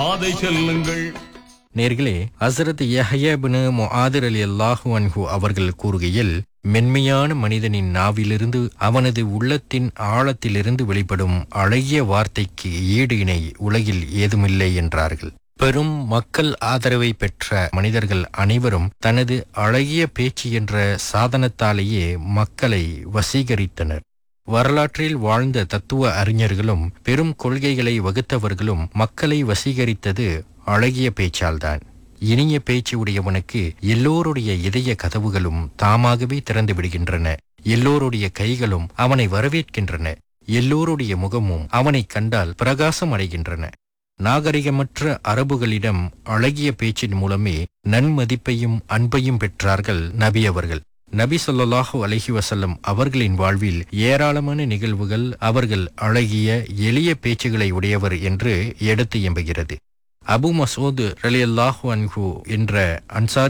பாதை செல்லுங்கள் நேர்களே ஹசரத் யஹ்யபின் முஆதிர் அலி அல்லாஹு அன்ஹு அவர்கள் கூறுகையில் மென்மையான மனிதனின் நாவிலிருந்து அவனது உள்ளத்தின் ஆழத்திலிருந்து வெளிப்படும் அழகிய வார்த்தைக்கு ஈடு இணை உலகில் ஏதுமில்லை என்றார்கள் பெரும் மக்கள் ஆதரவை பெற்ற மனிதர்கள் அனைவரும் தனது அழகிய பேச்சு என்ற சாதனத்தாலேயே மக்களை வசீகரித்தனர் வரலாற்றில் வாழ்ந்த தத்துவ அறிஞர்களும் பெரும் கொள்கைகளை வகுத்தவர்களும் மக்களை வசீகரித்தது அழகிய பேச்சால்தான் இனிய பேச்சு உடையவனுக்கு எல்லோருடைய இதய கதவுகளும் தாமாகவே திறந்து விடுகின்றன எல்லோருடைய கைகளும் அவனை வரவேற்கின்றன எல்லோருடைய முகமும் அவனைக் கண்டால் பிரகாசம் அடைகின்றன நாகரிகமற்ற அரபுகளிடம் அழகிய பேச்சின் மூலமே நன்மதிப்பையும் அன்பையும் பெற்றார்கள் நபி அவர்கள் நபி ஸல்லல்லாஹு அலைஹி வஸல்லம் அவர்களின் வாழ்வில் ஏராளமான நிகழ்வுகள் அவர்கள் அழகிய எளிய பேச்சுகளை உடையவர் என்று எடுத்து எம்புகிறது அபு மசூத் ரலியல்லாஹு அன்ஹு என்ற அன்சாரி